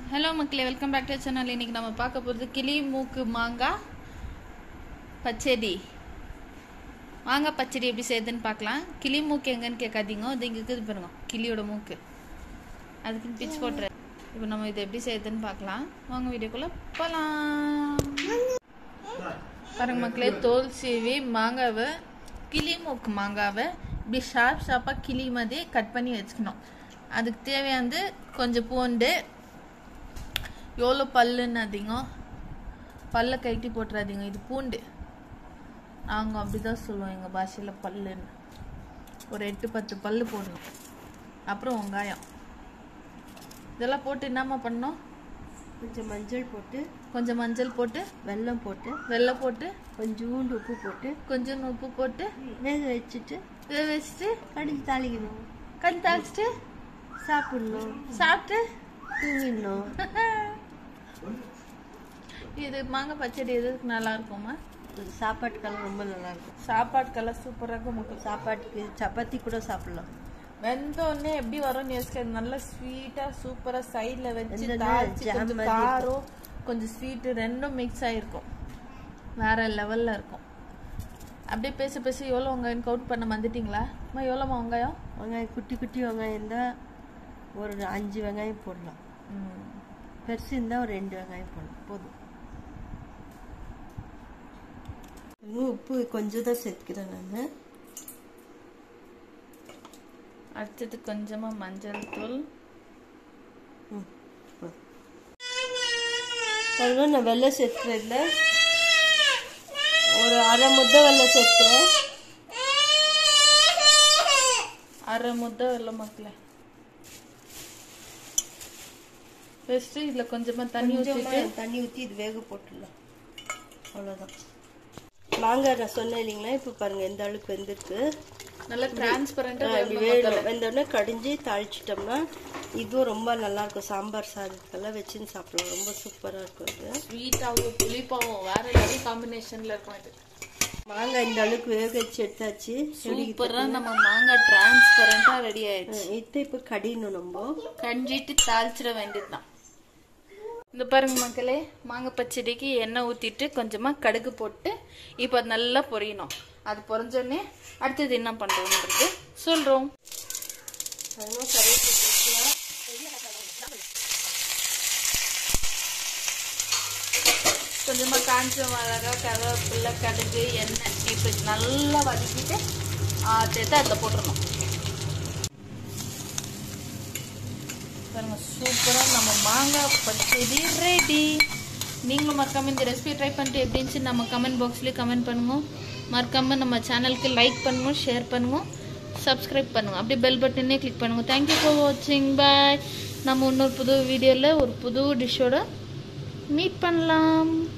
Hello மக்களே welcome back to channel இன்னைக்கு நம்ம பார்க்க போகிறது கிளி மூக்கு மாங்காய் பச்சடி மாங்காய் பச்சடி எப்படி செய்யுதுன்னு பார்க்கலாம் கிளி மூக்கு எங்கன்னு கேட்காதீங்க இது இங்கே இருக்குது பாருங்க கிளியோட மூக்கு அதுக்குன்னு பிச்சு போட்டுறேன் இப்போ நம்ம இதை எப்படி செய்யுதுன்னு பார்க்கலாம் வாங்க வீடியோக்குள்ளே போகலாம் பாருங்க மக்களே தோல் சீவி மாங்காவை கிளி மூக்கு மாங்காவை இப்படி ஷார்ப் ஷார்ப்பாக கிளி மாதிரி கட் பண்ணி வச்சுக்கணும் அதுக்கு தேவையானது கொஞ்சம் பூண்டு எவ்வளோ பல்லுன்னு அதிங்க பல்ல கட்டி போட்டுறாதீங்க இது பூண்டு நாங்கள் அப்படி தான் சொல்லுவோம் எங்கள் பாஷையில் பல்லுன்னு ஒரு எட்டு பத்து பல்லு போடணும் அப்புறம் வெங்காயம் இதெல்லாம் போட்டு என்னம்மா பண்ணோம் கொஞ்சம் மஞ்சள் போட்டு கொஞ்சம் மஞ்சள் போட்டு வெல்லம் போட்டு வெள்ளை போட்டு கொஞ்சோண்டு உப்பு போட்டு கொஞ்சம் உப்பு போட்டு வேக வச்சுட்டு வேக வச்சுட்டு கடுகு தாளிக்கணும் கண் தாளிச்சிட்டு சாப்பிடணும் சாப்பிட்டு தூங்கிடணும் இது மாங்காய் பச்சடி எதுக்கு நல்லா இருக்குமா இது சாப்பாட்டுக்கெல்லாம் ரொம்ப நல்லா இருக்கும் சாப்பாட்டுக்கெல்லாம் சூப்பராக இருக்கும் மக்கள் சாப்பாட்டுக்கு சப்பாத்தி கூட சாப்பிடலாம் வெந்த உடனே எப்படி வரும்னு யோசிக்க நல்லா ஸ்வீட்டா சூப்பரா சைடுல வச்சு வெந்தோடனே தாளிச்சு jam கொஞ்சம் மாதிரி காரம் கொஞ்சம் ஸ்வீட் ரெண்டும் மிக்ஸ் ஆயிருக்கும் வேற லெவல்ல இருக்கும் அப்படியே பேச பேச எவ்வளோ வெங்காயம் கவுட் பண்ண வந்துட்டீங்களா அம்மா எவ்வளோமா வெங்காயம் வெங்காயம் குட்டி குட்டி வெங்காயம் இருந்தால் ஒரு அஞ்சு வெங்காயம் போடலாம் ம். பெருசு இருந்தால் ஒரு ரெண்டு வெங்காயம் போடலாம் போதும் இன்னும் உப்பு கொஞ்சம் தான் சேர்த்துக்கிறேன் நான் அடுத்தது கொஞ்சமா மஞ்சள் தூள் பாருங்க நான் வெள்ளம் சேர்த்துக்கிறேன் இல்லை ஒரு அரை முட்டை வெள்ளம் சேர்த்துக்கிறேன் அரை முட்டை வெள்ளை மக்களே ஃபஸ்ட்டு இதில் கொஞ்சமா தண்ணி ஊற்றிட்டு கொஞ்சமா தண்ணி ஊற்றி இது வேக போட்டுடலாம் அவ்வளோதான் மாங்காய் நான் சொன்னேன் இல்லைங்களா இப்போ பாருங்க எந்த அளவுக்கு வெந்திருக்கு நல்லா டிரான்ஸ்பரண்டா ஆ, இப்படி வேகணும் வெந்தோடனே கடிஞ்சு தாளிச்சிட்டோம்னா இதுவும் ரொம்ப நல்லா இருக்கும் சாம்பார் சாதத்துக்கெல்லாம் வச்சுன்னு சாப்பிடலாம் ரொம்ப சூப்பராக இருக்கும் இது ஸ்வீட்டாகவும் புளிப்பாகவும் வேற லெவல் காம்பினேஷன்ல இருக்கும் இது மாங்காய் இந்த அளவுக்கு வேக வச்சு எடுத்தாச்சு சூப்பரா நம்ம மாங்காய் டிரான்ஸ்பரண்டா ரெடி ஆயிடுச்சு இதை இப்போ கடியணும் நம்ம கஞ்சிட்டு தாளிச்சிட வேண்டியதுதான் இந்த பாருங்க மக்களே மாங்காய் பச்சடிக்கு எண்ணெய் ஊத்திட்டு கொஞ்சமா கடுகு போட்டு இப்போ அது நல்லா பொரியணும் அது பொரிஞ்சோடனே அடுத்தது என்ன பண்றோம்ன்றது சொல்றோம் அதனால கருவேப்பிலை சேர்த்துக்கலாம். கொஞ்சமா காஞ்ச மிளகா கருவேப்பிலை கடுகு எண்ணெய் இப்போ இது நல்லா வதக்கிட்டு சேர்த்து அதில் போட்டுடணும் பாருங்க சூப்பராக நம்ம மாங்காய் பச்சடி ரெடி நீங்களும் மறக்காம இந்த ரெசிபி ட்ரை பண்ணிட்டு எப்படி இருந்துச்சு நம்ம கமெண்ட் பாக்ஸ்லேயே கமெண்ட் பண்ணுங்க மறக்காம நம்ம சேனலுக்கு லைக் பண்ணுங்க ஷேர் பண்ணுங்க சப்ஸ்கிரைப் பண்ணுங்க அப்படியே பெல் பட்டனே கிளிக் பண்ணுங்க தேங்க்யூ ஃபார் வாட்சிங் பாய் நம்ம இன்னொரு புது வீடியோவில் ஒரு புது டிஷ்ஷோட மீட் பண்ணலாம்